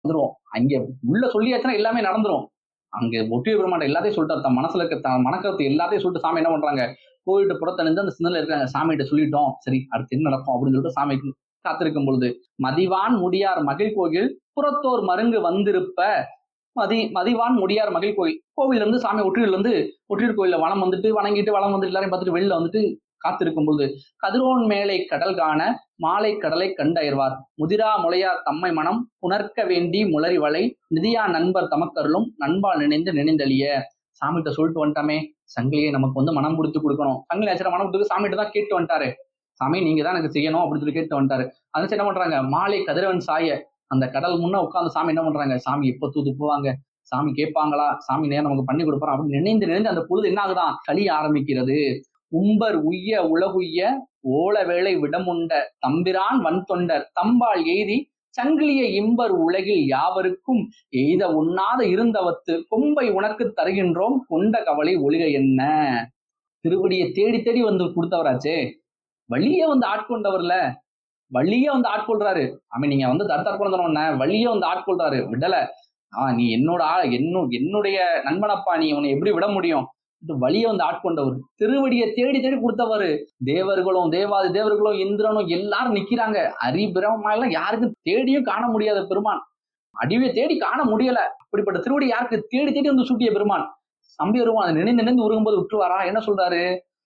வந்துருவோம் அங்க உள்ள சொல்லியாச்சுன்னா எல்லாமே நடந்துரும் அங்க ஒட்டிய பெருமாட்ட எல்லாத்தையும் சொல்லிட்டாரு தன் மனசுல இருக்க தன் மனக்கருத்து எல்லாத்தையும் சொல்லிட்டு சாமி என்ன பண்றாங்க கோயில்கிட்ட புறத்தணிந்து அந்த சிந்தனை இருக்காங்க சாமிகிட்ட சொல்லிட்டோம் சரி அடுத்து என்ன நடக்கும் அப்படின்னு சொல்லிட்டு சாமிக்கு காத்திருக்கும் பொழுது மதிவான் முடியார் மகிழ் கோயில் புறத்தோர் மருங்கு வந்திருப்ப மதி மதிவான் முடியார் மகிழ் கோயில் கோவில்ல இருந்து சாமி ஒற்றியூர்ல இருந்து ஒற்றியூர் கோயில்ல வனம் வந்துட்டு வணங்கிட்டு வளம் வந்துட்டு எல்லாரையும் பார்த்துட்டு வெளியில வந்துட்டு காத்திருக்கும் பொழுது கதிரோன் மேலை கடல் காண மாலை கடலை கண்டயர்வார் முதிரா முளையார் தம்மை மனம் புணர்க்க வேண்டி முளறி வளை நிதியா நண்பர் தமக்கருளும் நண்பால் நினைந்து நினைந்தளிய சாமிகிட்ட சொல்லிட்டு வந்துட்டாமே சங்கிலியை நமக்கு வந்து மனம் கொடுத்து கொடுக்கணும் சங்கிலி ஆச்சரிய மனம் கொடுத்து சாமிகிட்ட தான் கேட்டு வந்துட்டாரு சாமி நீங்க தான் எனக்கு செய்யணும் அப்படின்னு சொல்லி கேட்டு வந்துட்டாரு அதை என்ன பண்றாங்க மாலை கதிரவன் சாய அந்த கடல் முன்ன உட்கார்ந்து சாமி என்ன பண்றாங்க சாமி எப்ப தூது போவாங்க சாமி கேட்பாங்களா சாமி நேரம் நமக்கு பண்ணி கொடுப்பாரா அப்படின்னு நினைந்து நினைந்து அந்த பொழுது என்ன ஆகுதான் களி ஆரம்பிக்கிறது உம்பர் உய்ய உலகுய்ய ஓல வேளை விடமுண்ட தம்பிரான் வன் தொண்டர் தம்பால் எய்தி சங்கிலிய இம்பர் உலகில் யாவருக்கும் எய்த உண்ணாத இருந்தவத்து கொம்பை உனக்கு தருகின்றோம் கொண்ட கவலை ஒளிக என்ன திருவடியை தேடி தேடி வந்து கொடுத்தவராச்சே வழியே வந்து ஆட்கொண்டவர்ல வழியே வந்து ஆட்கொள்றாரு ஆமா நீங்க வந்து தடுத்தாட்கொண்டு தரோம்ன வழியே வந்து ஆட்கொள்றாரு விடல ஆஹ் நீ என்னோட ஆ என்ன என்னுடைய நண்பனப்பா நீ உன்னை எப்படி விட முடியும் இது வழியை வந்து ஆட்கொண்டவர் திருவடியை தேடி தேடி கொடுத்தவர் தேவர்களும் தேவாதி தேவர்களும் இந்திரனும் எல்லாரும் நிக்கிறாங்க அரிபிரமெல்லாம் யாருக்கும் தேடியும் காண முடியாத பெருமான் அடிவை தேடி காண முடியல அப்படிப்பட்ட திருவடி யாருக்கு தேடி தேடி வந்து சூட்டிய பெருமான் சம்பி பெருமான் அதை நினைந்து நினைந்து உருகும்போது விட்டுருவாரா என்ன சொல்றாரு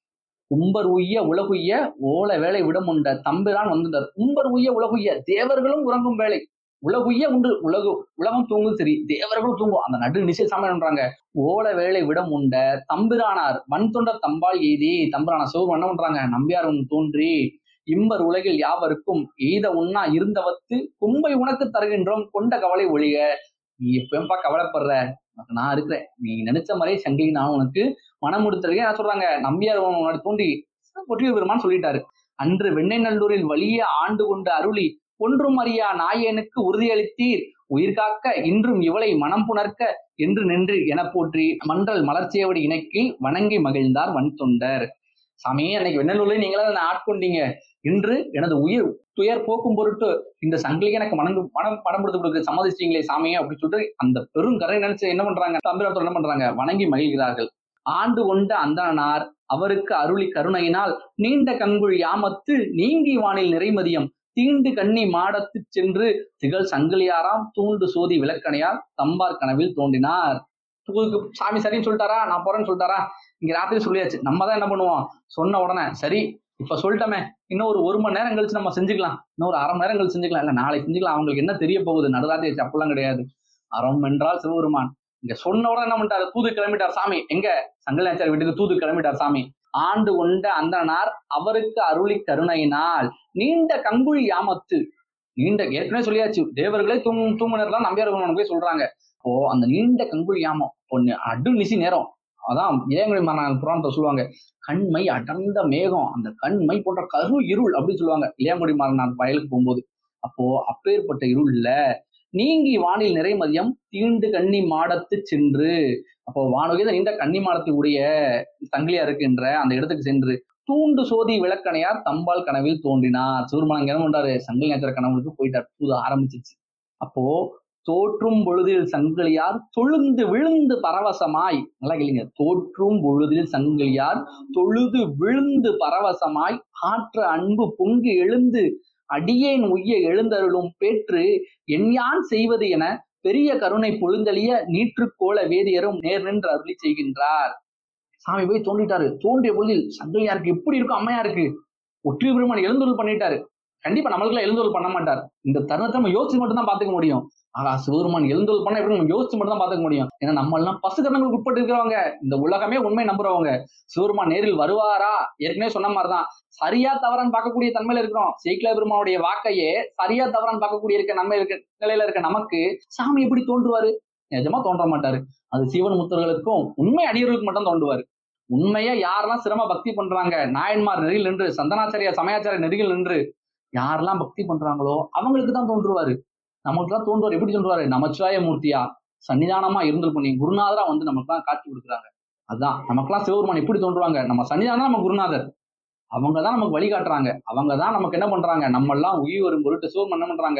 உம்பர் உய்ய உலகுய்ய ஓல வேலை விடமுண்ட தம்பிரான் வந்துட்டார் உம்பர் உய்ய உலகுய்ய தேவர்களும் உறங்கும் வேலை உலகுய்ய உண்டு உலகு உலகம் தூங்கும் சரி தேவர்களும் தூங்கும் அந்த நடு நிச்சய சமயம்ன்றாங்க ஓல வேலை விடம் உண்ட தம்பிரானார் வன் தொண்டர் தம்பால் எய்தி தம்பிரான சிவம் என்ன பண்றாங்க நம்பியார் உன் தோன்றி இம்பர் உலகில் யாவருக்கும் எய்த உண்ணா இருந்தவத்து கும்பை உனக்கு தருகின்றோம் கொண்ட கவலை ஒழிக நீ எப்பப்பா கவலைப்படுற உனக்கு நான் இருக்கிறேன் நீ நினைச்ச மாதிரியே சங்கிலி நான் உனக்கு மனம் முடித்திருக்கேன் என்ன சொல்றாங்க நம்பியார் உனக்கு தோன்றி ஒற்றியூர் பெருமான் சொல்லிட்டாரு அன்று வெண்ணை நல்லூரில் வலிய ஆண்டு கொண்டு அருளி ஒன்றும் அறியா நாயனுக்கு உறுதியளித்தீர் உயிர் காக்க இன்றும் இவளை மனம் புணர்க்க என்று நின்று என போற்றி மன்றல் மலர்ச்சியவடி இணைக்கில் வணங்கி மகிழ்ந்தார் வன் தொண்டர் சாமி அன்னைக்கு வெண்ணலூர்ல நீங்களா என்ன ஆட்கொண்டீங்க இன்று எனது உயிர் துயர் போக்கும் பொருட்டு இந்த சங்கிலிக்கு எனக்கு மனம் மனம் படம் கொடுத்து கொடுக்க சம்மதிச்சிட்டீங்களே சாமியே அப்படின்னு சொல்லிட்டு அந்த பெருங்கரை நினைச்சு என்ன பண்றாங்க தம்பிராத்தோர் என்ன பண்றாங்க வணங்கி மகிழ்கிறார்கள் ஆண்டு கொண்ட அந்தனார் அவருக்கு அருளி கருணையினால் நீண்ட கண்குள் யாமத்து நீங்கி வானில் நிறைமதியம் தீண்டு கண்ணி மாடத்து சென்று திகழ் சங்கிலியாராம் தூண்டு சோதி விளக்கணையார் தம்பார் கனவில் தோன்றினார் தூதுக்கு சாமி சரின்னு சொல்லிட்டாரா நான் போறேன்னு சொல்லிட்டாரா இங்க ராத்திரி சொல்லியாச்சு நம்ம தான் என்ன பண்ணுவோம் சொன்ன உடனே சரி இப்ப சொல்லிட்டோமே இன்னும் ஒரு ஒரு மணி நேரம் கழிச்சு நம்ம செஞ்சுக்கலாம் இன்னும் ஒரு அரை மணி நேரம் கழிச்சு செஞ்சுக்கலாம் இல்ல நாளைக்கு செஞ்சுக்கலாம் அவங்களுக்கு என்ன தெரிய போகுது நடுராத்திரி ஆச்சு அப்பெல்லாம் கிடையாது அறம் என்றால் சிவபெருமான் இங்க சொன்ன உடனே என்ன பண்ணிட்டாரு தூது கிளம்பிட்டார் சாமி எங்க சங்கலாச்சாரி வீட்டுக்கு தூது கிளம்பிட்டார் சாமி ஆண்டு கொண்ட அந்தனார் அவருக்கு அருளி கருணையினால் நீண்ட கங்குழி யாமத்து நீண்ட ஏற்கனவே சொல்லியாச்சு தேவர்களே தூங் தூங்குனர்லாம் நம்பியார் பெருமான் போய் சொல்றாங்க ஓ அந்த நீண்ட கங்குழி யாமம் பொண்ணு அடு நிசி நேரம் அதான் இளையங்குடி மரண புராணத்தை சொல்லுவாங்க கண்மை அடர்ந்த மேகம் அந்த கண்மை போன்ற கரு இருள் அப்படின்னு சொல்லுவாங்க இளையங்குடி மரண வயலுக்கு போகும்போது அப்போ அப்பேற்பட்ட இருள்ல நீங்கி வானில் நிறைமதியம் தீண்டு கன்னி மாடத்து சென்று அப்போ வானுகை நீண்ட கன்னி மாடத்தை உடைய சங்கிலியா இருக்கின்ற அந்த இடத்துக்கு சென்று தூண்டு சோதி விளக்கணையார் தம்பால் கனவில் தோன்றினார் சிவருமான் என்ன பண்றாரு சங்கிலி நேச்சர கனவுக்கு போயிட்டார் புது ஆரம்பிச்சிச்சு அப்போ தோற்றும் பொழுதில் சங்கிலியார் தொழுந்து விழுந்து பரவசமாய் நல்லா கேளுங்க தோற்றும் பொழுதில் சங்கிலியார் தொழுது விழுந்து பரவசமாய் ஆற்ற அன்பு பொங்கி எழுந்து அடியேன் உய்ய எழுந்தருளும் பேற்று என்யான் செய்வது என பெரிய கருணை பொழுந்தளிய நீற்றுக்கோள வேதியரும் நேர் நின்று அருளி செய்கின்றார் சாமி போய் தோண்டிட்டாரு தோண்டிய பொழுதில் சங்கிலியாருக்கு எப்படி இருக்கும் அம்மையாருக்கு ஒற்றி பெருமான் எழுந்தொருள் பண்ணிட்டாரு கண்டிப்பா நம்மளுக்குலாம் எழுந்தொருள் பண்ண மாட்டார் இந்த தருணத்தை நம்ம யோசிச்சு மட்டும் தான் பாத்துக்க முடியும் ஆனா சிவருமான் எழுந்தொருள் பண்ண எப்படி நம்ம யோசிச்சு மட்டும் தான் பாத்துக்க முடியும் ஏன்னா நம்ம எல்லாம் பசு கரணங்களுக்கு உட்பட்டு இருக்கிறவங்க இந்த உலகமே உண்மை நம்புறவங்க சிவருமான் நேரில் வருவாரா ஏற்கனவே சொன்ன மாதிரிதான் சரியா தவறான்னு பார்க்கக்கூடிய தன்மையில இருக்கிறோம் சேக்கிலா பெருமானுடைய வாக்கையே சரியா தவறான்னு பார்க்கக்கூடிய இருக்க நன்மை இருக்க நிலையில இருக்க நமக்கு சாமி எப்படி தோன்றுவாரு நிஜமா தோன்ற மாட்டாரு அது சிவன் முத்தர்களுக்கும் உண்மை அடியர்களுக்கு மட்டும் தோன்றுவாரு உண்மையா யாரெல்லாம் சிரம பக்தி பண்றாங்க நாயன்மார் நெறியில் நின்று சந்தனாச்சாரியா சமயாச்சாரிய நெறியில் நின்று யாரெல்லாம் பக்தி பண்றாங்களோ அவங்களுக்கு தான் தோன்றுவாரு நமக்கு தான் தோன்றுவார் எப்படி தோன்றுவாரு நமச்சிவாய மூர்த்தியா சன்னிதானமா இருந்து பண்ணி குருநாதரா வந்து நமக்கு தான் காட்சி கொடுக்குறாங்க அதான் நமக்கெல்லாம் சிவபெருமான் எப்படி தோன்றுவாங்க நம்ம சன்னிதானம் நம்ம குருநாதர் அவங்க தான் நமக்கு வழிகாட்டுறாங்க அவங்க தான் நமக்கு என்ன பண்றாங்க நம்ம எல்லாம் உயிர் வரும் பொருட்டு சிவம் என்ன பண்றாங்க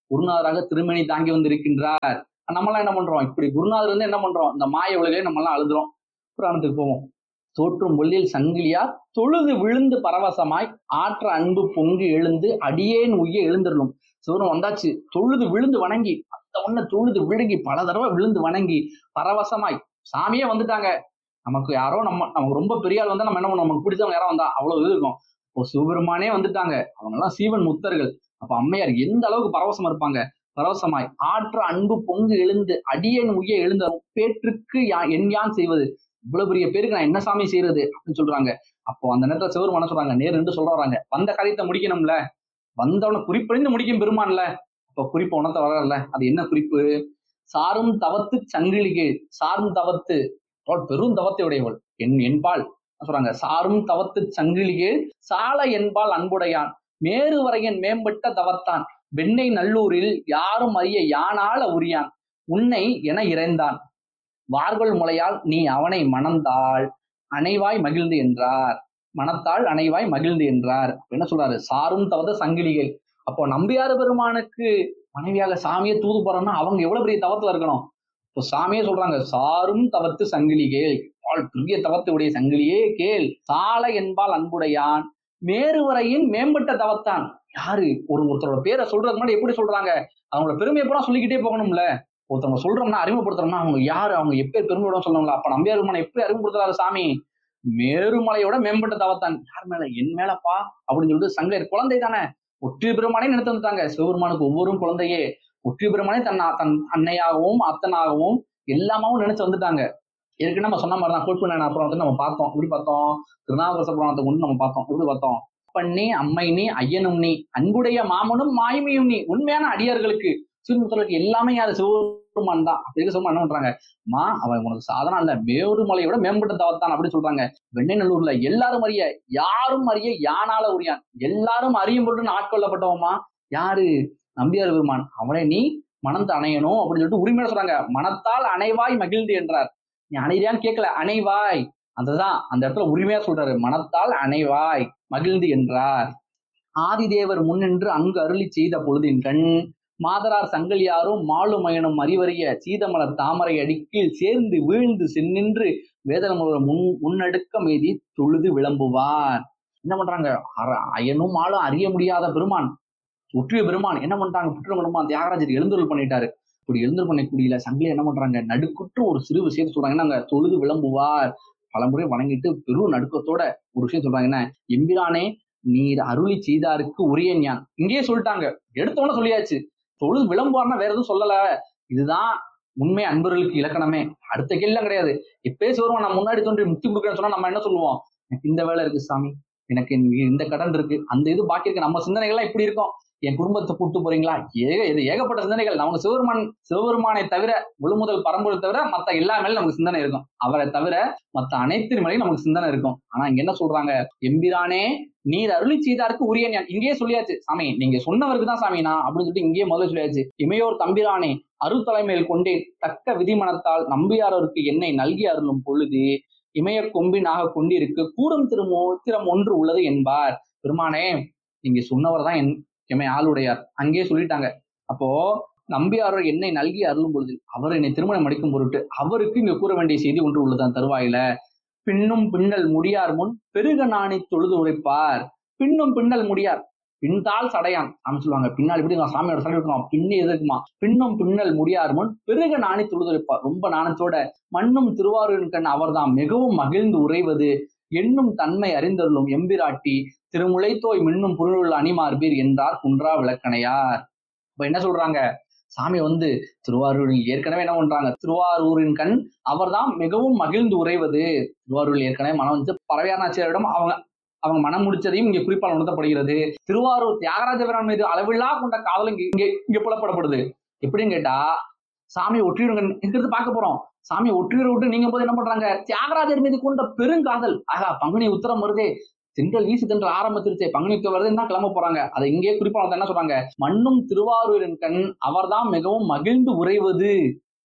குருநாதராக திருமணி தாங்கி வந்திருக்கின்றார் நம்மளாம் என்ன பண்றோம் இப்படி குருநாதர் வந்து என்ன பண்றோம் இந்த மாய உலகிலே நம்ம எல்லாம் அழுதுறோம் புராணத்துக்கு போவோம் தோற்றும் ஒல்லில் சங்கிலியா தொழுது விழுந்து பரவசமாய் ஆற்ற அன்பு பொங்கி எழுந்து அடியேன் உய்ய எழுந்திரலும் சிவரும் வந்தாச்சு தொழுது விழுந்து வணங்கி அந்த ஒண்ணு தொழுது விழுங்கி பல தடவை விழுந்து வணங்கி பரவசமாய் சாமியே வந்துட்டாங்க நமக்கு யாரோ நம்ம நமக்கு ரொம்ப பெரிய ஆள் வந்தா நம்ம என்ன பண்ணுவோம் நமக்கு பிடிச்சவங்க யாரோ வந்தா அவ்வளவு இது இருக்கும் இப்போ சிவபெருமானே வந்துட்டாங்க அவங்க எல்லாம் சீவன் முத்தர்கள் அப்ப அம்மையார் எந்த அளவுக்கு பரவசமா இருப்பாங்க பரவசமாய் ஆற்ற அன்பு பொங்கு எழுந்து அடியேன் உய்ய எழுந்தரும் பேற்றுக்கு யா என் யான் செய்வது இவ்வளவு பெரிய பேருக்கு நான் என்ன சாமி செய்யறது அப்படின்னு சொல்றாங்க அப்போ அந்த நேரத்துல சிவருமான சொல்றாங்க நேர் என்று சொல்ல வராங்க வந்த காரியத்தை முடிக்கணும்ல வந்தவன குறிப்பறிந்து முடிக்கும் பெருமான்ல அப்ப குறிப்பு உணர்த்த வரல அது என்ன குறிப்பு சாரும் தவத்து சங்கிலிகை சாரும் தவத்து அவள் பெரும் தவத்தை உடையவள் என் என்பாள் சொல்றாங்க சாரும் தவத்து சங்கிலிகே சால என்பால் அன்புடையான் மேரு வரையன் மேம்பட்ட தவத்தான் வெண்ணை நல்லூரில் யாரும் அறிய யானால உரியான் உன்னை என இறைந்தான் வார்கொள் முளையால் நீ அவனை மணந்தாள் அணைவாய் மகிழ்ந்து என்றார் மனத்தால் அணைவாய் மகிழ்ந்து என்றார் என்ன சொல்றாரு சாரும் தவத சங்கிலிகள் அப்போ நம்பியார் பெருமானுக்கு மனைவியாக சாமியை தூது போறோம்னா அவங்க எவ்வளவு பெரிய தவத்துல இருக்கணும் இப்போ சாமியே சொல்றாங்க சாரும் தவத்து சங்கிலிகேள் ஆள் பெரிய தவத்து உடைய சங்கிலியே கேள் சால என்பால் அன்புடையான் மேருவரையின் மேம்பட்ட தவத்தான் யாரு ஒரு ஒருத்தரோட பேரை சொல்றதுக்கு முன்னாடி எப்படி சொல்றாங்க அவங்களோட பெருமையை பூரா சொல்லிக்கிட்டே போகணும்ல ஒருத்தவங்க சொல்றோம்னா அறிமுகப்படுத்துறோம்னா அவங்க யாரு அவங்க எப்பே பெருமையோட சொல்லணும்ல அப்ப நம்பியார் பெருமானை எப்படி அறிமுகப்படுத்துறாரு சாமி மேருமலையோட மேம்பட்ட தவத்தான் யார் மேல என் மேலப்பா அப்படின்னு சொல்லிட்டு சங்கர் குழந்தை தானே ஒற்றிய பெருமானே நினைத்து வந்துட்டாங்க சிவபெருமானுக்கு ஒவ்வொரு குழந்தையே ஒற்றிய பெருமானே தன் தன் அன்னையாகவும் அத்தனாகவும் எல்லாமாவும் நினைச்சு வந்துட்டாங்க ஏற்கனவே நம்ம சொன்ன மாதிரி தான் கோட்பு அப்புறம் வந்து நம்ம பார்த்தோம் எப்படி பார்த்தோம் திருநாவுக்கரச புராணத்தை கொண்டு நம்ம பார்த்தோம் எப்படி பார்த்தோம் அப்பண்ணி அம்மை நீ ஐயனும் நீ அன்புடைய மாமனும் மாயுமையும் நீ உண்மையான அடியார்களுக்கு சிவமுத்தர்களுக்கு எல்லாமே யாரு சிவபெருமான் தான் அப்படி சிவபெருமான் என்ன பண்றாங்க மா அவன் உனக்கு சாதனம் இல்ல மேருமலையோட மேம்பட்ட தவத்தான் அப்படின்னு சொல்றாங்க வெண்ணநல்லூர்ல எல்லாரும் அறிய யாரும் அறிய யானால உரியான் எல்லாரும் அறியும் பொருட்டு ஆட்கொள்ளப்பட்டவமா யாரு நம்பியார் பெருமான் அவனை நீ மனந்து அணையணும் அப்படின்னு சொல்லிட்டு உரிமையோட சொல்றாங்க மனத்தால் அணைவாய் மகிழ்ந்து என்றார் நீ அணைறியான்னு கேட்கல அணைவாய் அதுதான் அந்த இடத்துல உரிமையா சொல்றாரு மனத்தால் அணைவாய் மகிழ்ந்து என்றார் ஆதிதேவர் முன்னின்று அங்கு அருளி செய்த பொழுதின் கண் மாதரார் சங்கலியாரும் மாலுமயனும் அறிவறிய சீதமலர் தாமரை அடிக்கில் சேர்ந்து வீழ்ந்து சென்னின்று வேதனமுள்ள முன் முன்னடுக்க மீதி தொழுது விளம்புவார் என்ன பண்றாங்க அயனும் ஆளும் அறிய முடியாத பெருமான் ஒற்றிய பெருமான் என்ன பண்றாங்க புற்ற பெருமான் தியாகராஜர் எழுந்தருள் பண்ணிட்டாரு இப்படி எழுந்தருள் பண்ணக்கூடியல சங்கிலி என்ன பண்றாங்க நடுக்குற்று ஒரு சிறு விஷயத்தை சொல்றாங்க என்னங்க தொழுது விளம்புவார் பலமுறை வணங்கிட்டு பெரும் நடுக்கத்தோட ஒரு விஷயம் சொல்றாங்க என்ன எம்பிரானே நீர் அருளி செய்தாருக்கு உரிய ஞான் இங்கேயே சொல்லிட்டாங்க எடுத்தோன்னு சொல்லியாச்சு தொழுது விளம்புவார்னா வேற எதுவும் சொல்லல இதுதான் உண்மை அன்பர்களுக்கு இலக்கணமே அடுத்த கேள்வி கிடையாது எப்பயே சொல்லுவோம் நான் முன்னாடி தோன்றி முக்தி கொடுக்குறேன்னு சொன்னா நம்ம என்ன சொல்லுவோம் எனக்கு இந்த வேலை இருக்கு சாமி எனக்கு இந்த கடன் இருக்கு அந்த இது பாக்கி இருக்கு நம்ம சிந்தனைகள்லாம் இப்படி இருக்கும் என் குடும்பத்தை கூட்டு போறீங்களா ஏக இது ஏகப்பட்ட சிந்தனைகள் நமக்கு சிவபெருமான் சிவபெருமானை தவிர முழுமுதல் பரம்பொருள் தவிர மத்த எல்லா மேலும் நமக்கு சிந்தனை இருக்கும் அவரை தவிர மத்த அனைத்து மேலையும் நமக்கு சிந்தனை இருக்கும் ஆனா இங்க என்ன சொல்றாங்க எம்பிரானே நீர் அருளி செய்தாருக்கு உரிய ஞான் இங்கேயே சொல்லியாச்சு சாமி நீங்க சொன்னவருக்கு தான் சாமி நான் அப்படின்னு சொல்லிட்டு இங்கேயே முதல்ல சொல்லியாச்சு இமையோர் தம்பிரானே அருள் தலைமையில் கொண்டேன் தக்க விதிமனத்தால் நம்பியாரருக்கு என்னை நல்கி அருளும் பொழுது இமய கொம்பினாக கொண்டிருக்கு கூறும் திருமோ திறம் ஒன்று உள்ளது என்பார் பெருமானே நீங்க சொன்னவர் தான் என் எமை ஆளுடையார் அங்கேயே சொல்லிட்டாங்க அப்போ நம்பியாரர் என்னை நல்கி அருளும் பொழுது அவர் என்னை திருமணம் அடிக்கும் பொருட்டு அவருக்கு இங்க கூற வேண்டிய செய்தி ஒன்று உள்ளதான் தருவாயில பின்னும் பின்னல் முடியார் முன் பெருக நாணி தொழுது உரைப்பார் பின்னும் பின்னல் முடியார் பின்தால் சடையான் அப்படின்னு சொல்லுவாங்க பின்னால் எப்படி சாமியோட சடை இருக்குமா பின்னி எதுக்குமா பின்னும் பின்னல் முடியார் முன் பெருக நாணி தொழுது உரைப்பார் ரொம்ப நாணத்தோட மண்ணும் திருவாரூரின் கண் அவர்தான் மிகவும் மகிழ்ந்து உறைவது என்னும் தன்மை அறிந்தருளும் எம்பிராட்டி திருமுளைத்தோய் மின்னும் புருள் அணிமார்பீர் என்றார் குன்றா விளக்கணையார் இப்ப என்ன சொல்றாங்க சாமி வந்து திருவாரூரில் ஏற்கனவே என்ன பண்றாங்க திருவாரூரின் கண் அவர்தான் மிகவும் மகிழ்ந்து உறைவது திருவாரூரில் ஏற்கனவே மனம் வந்து பறவையானாச்சியரிடம் அவங்க அவங்க மனம் முடிச்சதையும் இங்க குறிப்பால் உணர்த்தப்படுகிறது திருவாரூர் தியாகராஜபுரம் மீது அளவில்லா கொண்ட காதலும் இங்க இங்க புலப்படப்படுது எப்படின்னு கேட்டா சாமி ஒற்றியூர் இருக்கிறது பார்க்க போறோம் சாமி ஒற்றியூர் விட்டு நீங்க போது என்ன பண்றாங்க தியாகராஜர் மீது கொண்ட பெருங்காதல் ஆகா பங்குனி உத்தரம் வருதே தென்றல் வீசு தென்றல் ஆரம்பிச்சிருச்சே பங்குனி வருது தான் கிளம்ப போறாங்க அதை இங்கே குறிப்பா என்ன சொல்றாங்க மண்ணும் திருவாரூரின் கண் அவர்தான் மிகவும் மகிழ்ந்து உறைவது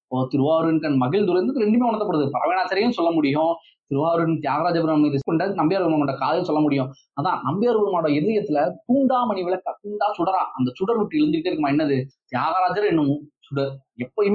இப்போ திருவாரூரின் கண் மகிழ்ந்துருந்து ரெண்டுமே உணர்த்தப்படுது பரவனாச்சரையும் சொல்ல முடியும் திருவாரூரின் தியாகராஜபுரம் மீது கொண்ட நம்பியார் பெருமானோட காதல் சொல்ல முடியும் அதான் நம்பியார் பெருமானோட இதயத்துல தூண்டாமணி விளக்க தூண்டா சுடரா அந்த சுடர் விட்டு எழுந்துகிட்டே இருக்குமா என்னது தியாகராஜர் என்னும் சுடர் எப்பயுமே